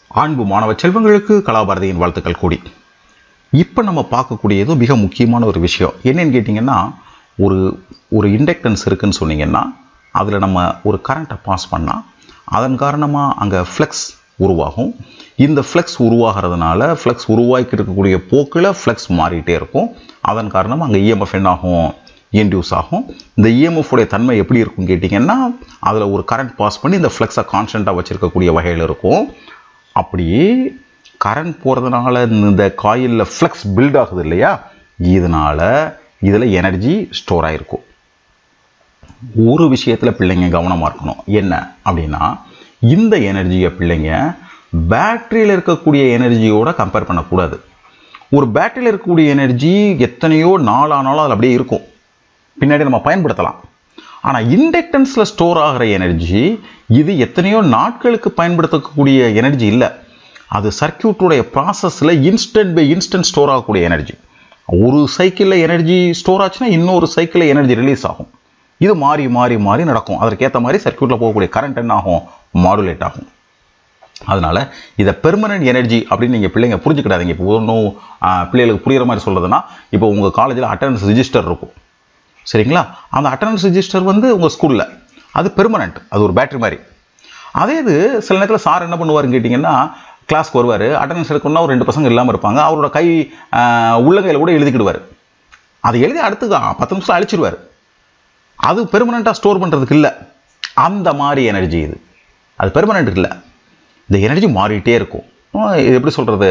அன்பு மாணவ செல்வங்களுக்கு கலாபாரதியின் வாழ்த்துக்கள் கூடி இப்போ நம்ம பார்க்கக்கூடியது மிக முக்கியமான ஒரு விஷயம் என்னன்னு கேட்டிங்கன்னா ஒரு ஒரு இண்டக்டன்ஸ் இருக்குன்னு சொன்னீங்கன்னா அதில் நம்ம ஒரு கரண்ட்டை பாஸ் பண்ணால் அதன் காரணமாக அங்கே ஃப்ளெக்ஸ் உருவாகும் இந்த ஃப்ளெக்ஸ் உருவாகிறதுனால ஃப்ளெக்ஸ் உருவாக்கி இருக்கக்கூடிய போக்கில் ஃப்ளெக்ஸ் மாறிட்டே இருக்கும் அதன் காரணமாக அங்கே இஎம்எஃப் என்ன ஆகும் இன்டியூஸ் ஆகும் இந்த இஎம்எஃப் உடைய தன்மை எப்படி இருக்கும்னு கேட்டிங்கன்னா அதில் ஒரு கரண்ட் பாஸ் பண்ணி இந்த ஃப்ளெக்ஸை கான்ஸ்டண்ட்டாக வச்சுருக்கக்கூடிய வகையில் இருக்கும் அப்படியே கரண்ட் போகிறதுனால இந்த காயிலில் ஃப்ளெக்ஸ் பில்ட் ஆகுது இல்லையா இதனால் இதில் எனர்ஜி ஸ்டோர் ஆகிருக்கும் ஒரு விஷயத்தில் பிள்ளைங்க கவனமாக இருக்கணும் என்ன அப்படின்னா இந்த எனர்ஜியை பிள்ளைங்க பேட்டரியில் இருக்கக்கூடிய எனர்ஜியோட கம்பேர் பண்ணக்கூடாது ஒரு பேட்டரியில் இருக்கக்கூடிய எனர்ஜி எத்தனையோ நாளானாலும் அதில் அப்படியே இருக்கும் பின்னாடி நம்ம பயன்படுத்தலாம் ஆனால் இண்டக்டன்ஸில் ஸ்டோர் ஆகிற எனர்ஜி இது எத்தனையோ நாட்களுக்கு பயன்படுத்தக்கூடிய எனர்ஜி இல்லை அது சர்க்கியூட்டுடைய ப்ராசஸில் இன்ஸ்டன்ட் பை இன்ஸ்டன்ட் ஸ்டோர் ஆகக்கூடிய எனர்ஜி ஒரு சைக்கிளில் எனர்ஜி ஸ்டோர் ஆச்சுன்னா இன்னொரு சைக்கிளில் எனர்ஜி ரிலீஸ் ஆகும் இது மாறி மாறி மாறி நடக்கும் அதற்கேற்ற மாதிரி சர்க்கியூட்டில் போகக்கூடிய கரண்ட் என்ன ஆகும் மாடுலேட் ஆகும் அதனால் இதை பெர்மனன்ட் எனர்ஜி அப்படின்னு நீங்கள் பிள்ளைங்க புரிஞ்சுக்கிடாதீங்க இப்போ ஒன்றும் பிள்ளைகளுக்கு புரிகிற மாதிரி சொல்கிறதுனா இப்போ உங்கள் காலேஜில் அட்டண்டன்ஸ் ரிஜிஸ்டர் இருக்கும் சரிங்களா அந்த அட்டண்டன்ஸ் ரிஜிஸ்டர் வந்து உங்கள் ஸ்கூலில் அது பெர்மனண்ட் அது ஒரு பேட்டரி மாதிரி அதே இது சில நேரத்தில் சார் என்ன பண்ணுவாருன்னு கேட்டிங்கன்னா கிளாஸ்க்கு வருவார் அட்டண்டன்ஸ் எடுக்கணும்னா ஒரு ரெண்டு பசங்க இல்லாமல் இருப்பாங்க அவரோட கை உள்ளங்கையில் கூட எழுதிக்கிடுவார் அதை எழுதி அடுத்து பத்து நிமிஷம் அழிச்சிடுவார் அது பெர்மனண்ட்டாக ஸ்டோர் பண்ணுறதுக்கு இல்லை அந்த மாதிரி எனர்ஜி இது அது பெர்மனண்ட் இல்லை இந்த எனர்ஜி மாறிட்டே இருக்கும் இது எப்படி சொல்கிறது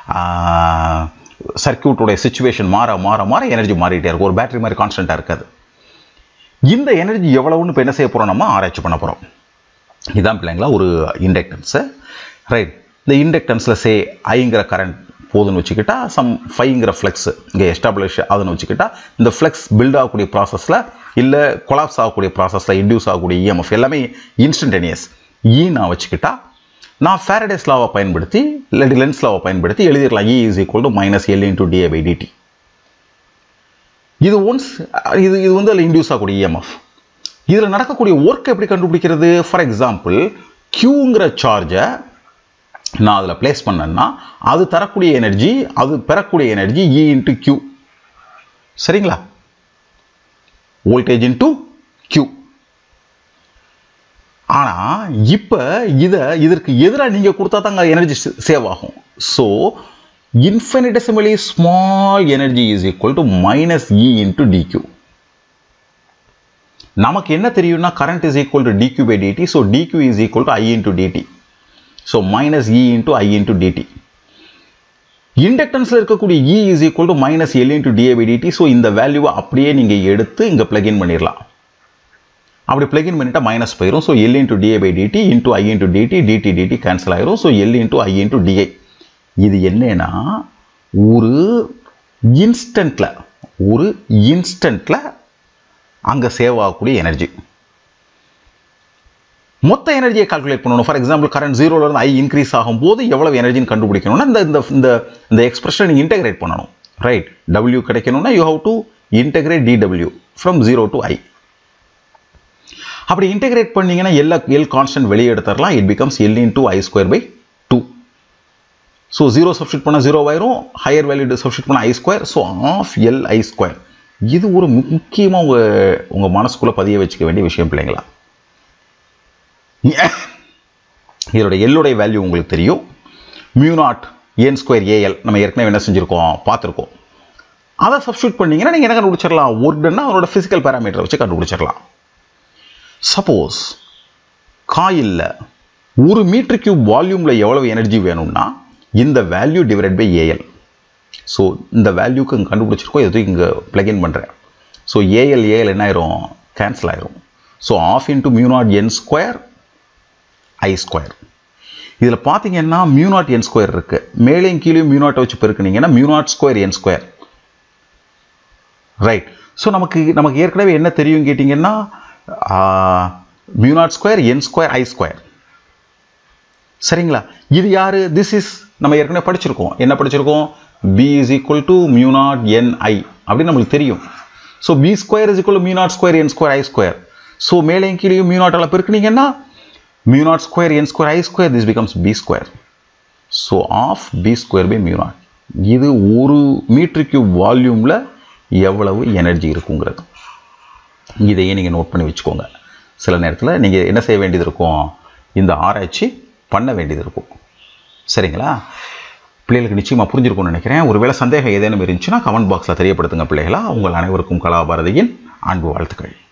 சர்க்கியூட்டோடைய சுச்சுவேஷன் மாற மாற மாற எனர்ஜி மாறிட்டே இருக்கும் ஒரு பேட்டரி மாதிரி கான்ஸ்டண்ட்டாக இருக்காது இந்த எனர்ஜி எவ்வளவுன்னு இப்போ என்ன செய்ய போகிறோம் நம்ம ஆராய்ச்சி பண்ண போகிறோம் இதான் பிள்ளைங்களா ஒரு இண்டக்டன்ஸு ரைட் இந்த இண்டக்டன்ஸில் சே ஐங்கிற கரண்ட் போதுன்னு வச்சுக்கிட்டா சம் ஃபைங்கிற ஃப்ளெக்ஸ் இங்கே எஸ்டாப்ளிஷ் அதுன்னு வச்சுக்கிட்டா இந்த ஃப்ளெக்ஸ் பில்ட் ஆகக்கூடிய ப்ராசஸில் இல்லை கொலாப்ஸ் ஆகக்கூடிய ப்ராசஸில் இன்டியூஸ் ஆகக்கூடிய இஎம்எஃப் எல்லாமே இன்ஸ்டன்டேனியஸ் ஈ நான் வச்சுக்கிட்டா நான் ஃபேரடேஸ் லாவை பயன்படுத்தி இல்லாட்டி லென்ஸ் லாவை பயன்படுத்தி எழுதிடலாம் E is equal to minus L into DA by DT இது ஒன்ஸ் இது இது வந்து அதில் இன்டியூஸ் ஆகக்கூடிய இஎம்எஃப் இதில் நடக்கக்கூடிய ஒர்க் எப்படி கண்டுபிடிக்கிறது ஃபார் எக்ஸாம்பிள் கியூங்கிற சார்ஜை நான் அதில் பிளேஸ் பண்ணேன்னா அது தரக்கூடிய எனர்ஜி அது பெறக்கூடிய எனர்ஜி இ இன்ட்டு கியூ சரிங்களா வோல்டேஜ் இன்ட்டு கியூ ஆனால் இப்போ இதை இதற்கு எதிராக நீங்கள் கொடுத்தா தாங்க எனர்ஜி சேவ் ஆகும் so infinitesimally small energy is equal to minus E into dq. நமக்கு என்ன தெரியும்னா current is equal to dq by dt, so dq is equal to I into dt. So minus E into I into dt. இண்டக்டன்ஸில் இருக்கக்கூடிய E is equal to minus L into dA by dt, so இந்த வேல்யூவை அப்படியே நீங்கள் எடுத்து இங்கே plugin பண்ணிடலாம் அப்படி plugin பண்ணிட்டா மைனஸ் போயிடும் so L into DA by DT into I into DT DT DT cancel ஆயிரும் so L into I into DI இது என்னன்னா ஒரு இன்ஸ்டண்ட்டில் ஒரு இன்ஸ்டண்ட்டில் அங்கே சேவ் ஆகக்கூடிய எனர்ஜி மொத்த எனர்ஜியை கால்குலேட் பண்ணணும் ஃபார் எக்ஸாம்பிள் கரண்ட் ஜீரோலேருந்து ஐ இன்க்ரீஸ் ஆகும்போது எவ்வளவு எனர்ஜின்னு கண்டுபிடிக்கணும்னா இந்த இந்த இந்த இந்த எக்ஸ்பிரஷனை நீங்கள் இன்டெகிரேட் பண்ணணும் ரைட் டபிள்யூ கிடைக்கணும்னா you have to integrate DW from zero to I அப்படி இன்டெகிரேட் பண்ணீங்கன்னா எல்லா எல் கான்ஸ்டன்ட் வெளியே எடுத்துடலாம் it becomes L into I square by two so zero substitute பண்ணால் ஜீரோ ஆயிரும் ஹையர் வேல்யூ சப்ஸ்டியூட் பண்ணால் I square so half L I square இது ஒரு முக்கியமாக உங்கள் உங்கள் மனசுக்குள்ளே பதிய வச்சுக்க வேண்டிய விஷயம் பிள்ளைங்களா இதோட எல்லுடைய வேல்யூ உங்களுக்கு தெரியும் mu naught N square AL நம்ம ஏற்கனவே என்ன செஞ்சுருக்கோம் பார்த்துருக்கோம் அதை சப்ஸ்டியூட் பண்ணீங்கன்னா நீங்கள் என்ன கண்டுபிடிச்சிடலாம் ஒர்டுன்னா அதோட ஃபிசிக்கல் பேராமீட்டரை வச்சு கண்டுபிடிச்சிடலாம் சப்போஸ் காயிலில் ஒரு மீட்டர் கியூப் வால்யூமில் எவ்வளவு எனர்ஜி வேணும்னா இந்த value divide by AL so இந்த வேல்யூக்கு இங்கே கண்டுபிடிச்சிருக்கோம் எதுவும் இங்கே பிளக்இன் பண்ணுறேன் ஸோ ஏஎல் ஏஎல் என்ன ஆயிரும் கேன்சல் ஆயிரும் so half into mu naught N square I square இதில் பார்த்தீங்கன்னா மியூ நாட் என் ஸ்கொயர் இருக்குது மேலேயும் கீழே மியூ நாட்டை வச்சு பெருக்குனீங்கன்னா mu naught square N square right so நமக்கு நமக்கு ஏற்கனவே என்ன தெரியும் கேட்டிங்கன்னா mu naught square N square I square சரிங்களா இது யாரு திஸ் இஸ் நம்ம ஏற்கனவே படிச்சிருக்கோம் என்ன படிச்சிருக்கோம் B is equal to mu naught N I அப்படின்னு நம்மளுக்கு தெரியும் so B square is equal mu naught square N square I square so மேலேயும் கீழேயும் மியூ நாட்டால் பெருக்குனீங்கன்னா mu naught square N square I square this becomes B square so half B square by mu naught இது ஒரு metre cube வால்யூமில் எவ்வளவு energy இருக்குங்கிறது இதையே நீங்கள் நோட் பண்ணி வச்சுக்கோங்க சில நேரத்தில் நீங்கள் என்ன செய்ய வேண்டியது இருக்கும் இந்த ஆராய்ச்சி பண்ண வேண்டியது இருக்கும் சரிங்களா பிள்ளைகளுக்கு நிச்சயமாக புரிஞ்சிருக்கும்னு நினைக்கிறேன் ஒருவேளை சந்தேகம் ஏதேனும் இருந்துச்சுன்னா கமெண்ட் பாக்ஸில் தெரியப்படுத்துங்க பிள்ளைகளா உங்கள் அனைவருக்கும் கலாபாரதியின் அன்பு வாழ்த்துக்கள்